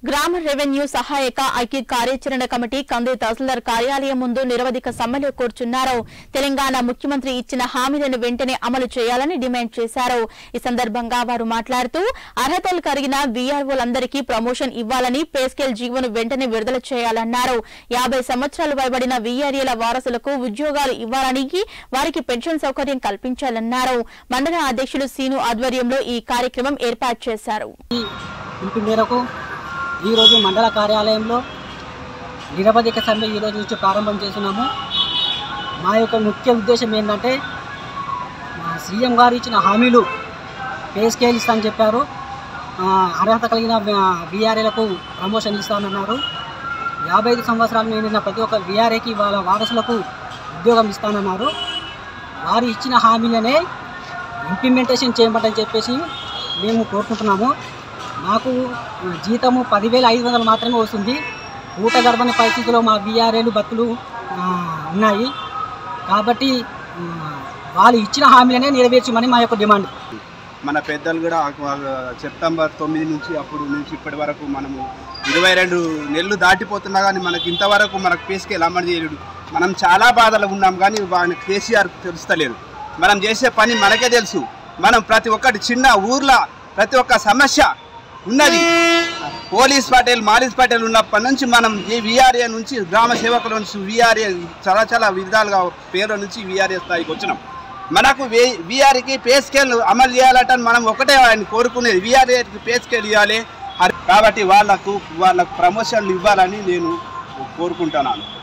గ్రామ రెవెన్యూ సహాయక ఐక్య కార్యాచరణ కమిటీ కంది తహసీల్దార్ కార్యాలయం ముందు నిరవధిక సమ్మెలో కూర్చున్నారు తెలంగాణ ముఖ్యమంత్రి ఇచ్చిన హామీలను వెంటనే అమలు చేయాలని డిమాండ్ చేశారు ఈ సందర్భంగా వారు మాట్లాడుతూ అర్హతలు కలిగిన వీఆర్ఓలందరికీ ప్రమోషన్ ఇవ్వాలని పే స్కేల్ జీవోను వెంటనే విడుదల చేయాలన్నారు యాభై సంవత్సరాలు పైబడిన వీఆర్ఏల వారసులకు ఉద్యోగాలు ఇవ్వాలని వారికి పెన్షన్ సౌకర్యం కల్పించాలన్నారు మండల అధ్యక్షులు సీను ఆధ్వర్యంలో ఈ కార్యక్రమం ఏర్పాటు చేశారు పిలుపు మేరకు ఈరోజు మండల కార్యాలయంలో నిరవధిక సమ్మె ఈరోజు నుంచి ప్రారంభం చేస్తున్నాము మా యొక్క ముఖ్య ఉద్దేశం ఏంటంటే మా సీఎం గారు ఇచ్చిన హామీలు పే స్కేల్ ఇస్తానని చెప్పారు ఆ, అర్హత కలిగిన విఆర్ఏలకు ప్రమోషన్ ఇస్తానన్నారు యాభై ఐదు సంవత్సరాలు నిండిన ప్రతి ఒక్క విఆర్ఏకి వాళ్ళ వారసులకు ఉద్యోగం ఇస్తానన్నారు వారు ఇచ్చిన హామీలనే ఇంప్లిమెంటేషన్ చేయమంటని చెప్పేసి మేము కోరుకుంటున్నాము మాకు జీతము పదివేల ఐదు వందలు మాత్రమే వస్తుంది ఊట గడపని పరిస్థితిలో మా బీఆర్ఏలు బతులు ఆ, ఉన్నాయి కాబట్టి ఆ, వాళ్ళు ఇచ్చిన హామీలనే నెరవేర్చమని మా యొక్క డిమాండ్ మన పెద్దలు కూడా ఆ- సెప్టెంబర్ తొమ్మిది నుంచి అప్పుడు నుంచి ఇప్పటి వరకు మనము ఇరవై రెండు నెలలు దాటిపోతున్నా కానీ మనకి ఇంతవరకు మనకు పేసుకెళ్ళి అమలు చేయలేడు మనం చాలా బాధలు ఉన్నాం కానీ వాడిని కేసీఆర్ తెలుస్తలేదు మనం చేసే పని మనకే తెలుసు మనం ప్రతి ఒక్కటి చిన్న ఊర్లో ప్రతి ఒక్క సమస్య ఉన్నది పోలీస్ పటేల్ మాలిస్ పటేల్ ఉన్నప్పటి నుంచి మనం ఈ విఆర్ఏ నుంచి గ్రామ సేవకుల నుంచి విఆర్ఏ చాలా చాలా విధాలుగా పేరు నుంచి విఆర్ఏ స్థాయికి వచ్చినాం మనకు విఆర్కి పే స్కేల్ అమలు చేయాలంటే మనం ఒకటే ఆయన కోరుకునేది విఆర్ఏకి పే స్కేల్ ఇవ్వాలి కాబట్టి వాళ్ళకు వాళ్ళకు ప్రమోషన్లు ఇవ్వాలని నేను కోరుకుంటున్నాను